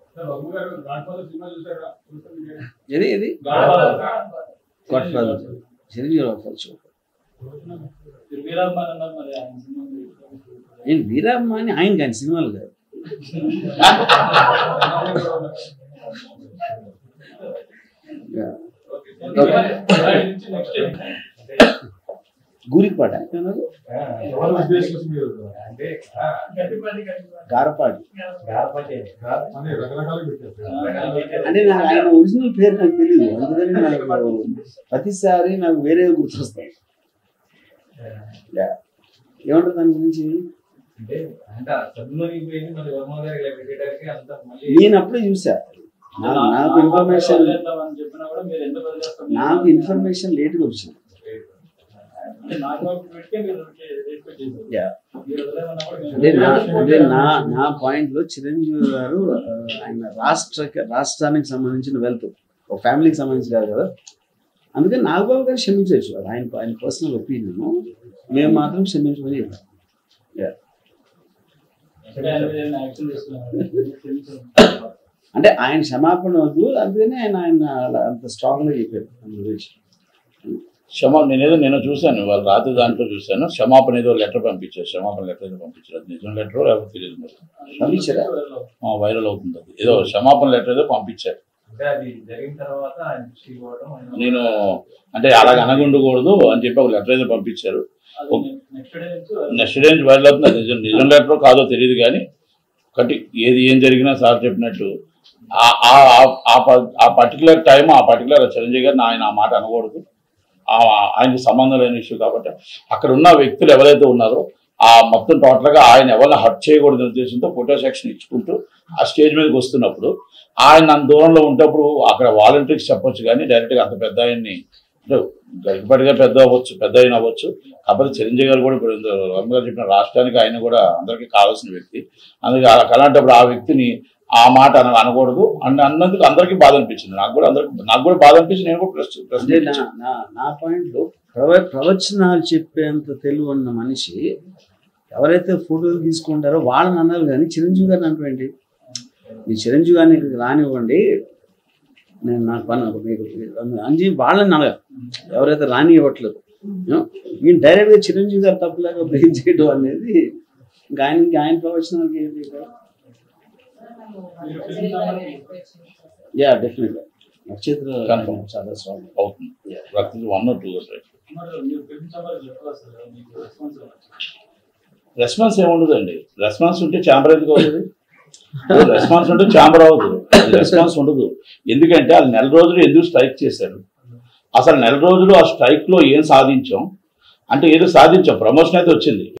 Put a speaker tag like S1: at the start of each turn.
S1: ఏది ఏది Godfather Chiranjeevi Godfather చూపు నేను వీరమ్మ అని ఆయన కానీ సినిమాలు కాదు Yeah. గూరిపాట ఏమన్నారు? గారపాటి అంటే నాకు ఆయన ఒరిజినల్ పేరు నాకు తెలియదు అందుకని నాకు ప్రతిసారి నాకు వేరే గుర్తొస్తాయి Yeah. ఏమంటారు దాని గురించి నేను అప్పుడే చూసా నాకు నాకు ఇన్ఫర్మేషన్
S2: చెప్పినా కూడా మీరు ఎందుకు వదిలేస్తారు
S1: నాకు ఇన్ఫర్మేషన్ లేట్గా వచ్చింది
S2: అంటే నాకు పెట్టుకే మీరు ఎక్స్పెక్ట్ చేశారు
S1: Yeah.
S2: మీరు వదిలేమన్నా కూడా మేము-
S1: అంటే నా అంటే నా నా పాయింట్ లో చిరంజీవి గారు ఆ, ఆయన రాష్ట్ర రాష్ట్రానికి సంబంధించిన వెల్త్ ఒక ఫ్యామిలీకి సంబంధించి కాదు కదా అందుకని నాగబాబు గారు క్షమించవచ్చు అది ఆయన ఆయన పర్సనల్ ఒపీనియన్ మేము మాత్రం క్షమించమని చెప్పాం Yeah.
S2: అంటే ఆయన మీద ఏమైనా యాక్షన్ చేస్తున్నారు క్షమించండి.
S1: అంటే ఆయన క్షమాపణ వద్దు అందుకని ఆయన ఆయన అలా అంత స్ట్రాంగ్ గా చెప్పారు దాని గురించి
S3: క్షమా నేనేదో నేను చూశాను వాళ్ళు రాత్రి దాంట్లో చూశాను క్షమాపణ ఏదో లెటర్ పంపించారు క్షమాపణ లెటర్ ఏదో పంపించారు అది నిజం లెటర్ లేకపోతే తెలియదు మరి
S1: పంపించారా
S3: ఆ, వైరల్ అవుతుంది అది ఏదో క్షమాపణ లెటర్ ఏదో పంపించారు
S4: అంటే అది జరిగిన తర్వాత ఆయన దృష్టికి పోవడం ఆయన
S3: నేను అంటే అలాగ అనగుండకూడదు అని చెప్పి ఒక లెటర్ ఏదో పంపించారు
S2: అది నెక్స్ట్ డే నుంచి
S3: నెక్స్ట్ డే నుంచి వైరల్ అవుతుంది అది నిజం నిజం లెటర్ కాదో తెలియదు కానీ ఒకటి ఏది ఏం జరిగినా సార్ చెప్పినట్టు ఆ- ఆ- ఆ- ఆ ప- ఆ పర్టికులర్ టైం ఆ పర్టికులర్ చిరంజీవి గారిని ఆయన ఆ మాట అనకూడదు ఆ- ఆయనకి సంబంధం లేని ఇష్యూ కాబట్టి అక్కడ ఉన్న వ్యక్తులు ఎవరైతే ఉన్నారో ఆ మొత్తం టోటల్ గా ఆయన ఎవరిని హర్ట్ చేయకూడదు ఉద్దేశంతో ఫోటో సెక్షన్ ఇచ్చుకుంటూ ఆ స్టేజ్ మీదకి వస్తున్నప్పుడు ఆయన అంత దూరంలో ఉంటప్పుడు అక్కడ వాలంటీర్స్ చెప్పొచ్చు కానీ డైరెక్ట్ గా అంత పెద్ద ఆయన్ని అంటే గరికపాటిగా పెద్ద అవ్వచ్చు పెద్ద అయిన అవ్వచ్చు కాకపోతే చిరంజీవి గారు కూడా ఇప్పుడు ఇందులో రమ్య గారు చెప్పిన రాష్ట్రానికి ఆయన కూడా అందరికీ కావాల్సిన వ్యక్తి అందుకే అలా- అలాంటప్పుడు ఆ వ్యక్తిని ఆ మాట అన అనకూడదు అని అన్నందుకు అందరికీ బాధ అనిపించింది నాకు కూడా అందరికి నాకు కూడా బాధ అనిపించింది నేను కూడా ప్రశ్న
S1: అంటే
S3: ప్రశ్న
S1: నా నా నా పాయింట్ లో ప్రవ ప్రవచనాలు చెప్పేంత తెలివి ఉన్న మనిషి ఎవరైతే ఫోటోలు తీసుకుంటారో వాళ్ళని అన్నారు కానీ చిరంజీవి గారిని అంటారండి మీ చిరంజీవి గారిని ఇక్కడికి రానివ్వండి నేను నాకు పని మీకు అని చెప్పి వాళ్ళని అడగ ఎవరైతే రానివ్వట్లేదు నేను డైరెక్ట్గా చిరంజీవి గారు తప్పులాగా బ్లేమ్ చేయడం అనేది ఇంకా ఆయన ఇంకా ఆయన ప్రవచనాలకి ఏంటి యా డెఫినెట్గా నక్షత్ర
S3: Confirm.
S1: చాలా స్ట్రాంగ్
S3: అవుతుంది రక్త వన్ టూ
S2: మరి మీరు పిలిపించామని చెప్పాలి సార్ మీకు రెస్పాన్స్
S3: రెస్పాన్స్ ఏముండదండి రెస్పాన్స్ ఉంటే ఛాంబర్ ఎందుకు అవుతుంది రెస్పాన్స్ ఉంటే ఛాంబర్ అవ్వదు రెస్పాన్స్ ఉండదు ఎందుకంటే అది నెల రోజులు ఎందుకు స్ట్రైక్ చేశారు అసలు నెల రోజులు ఆ స్ట్రైక్ లో ఏం సాధించాం అంటే ఏదో సాధించాం ప్రమోషన్ అయితే వచ్చింది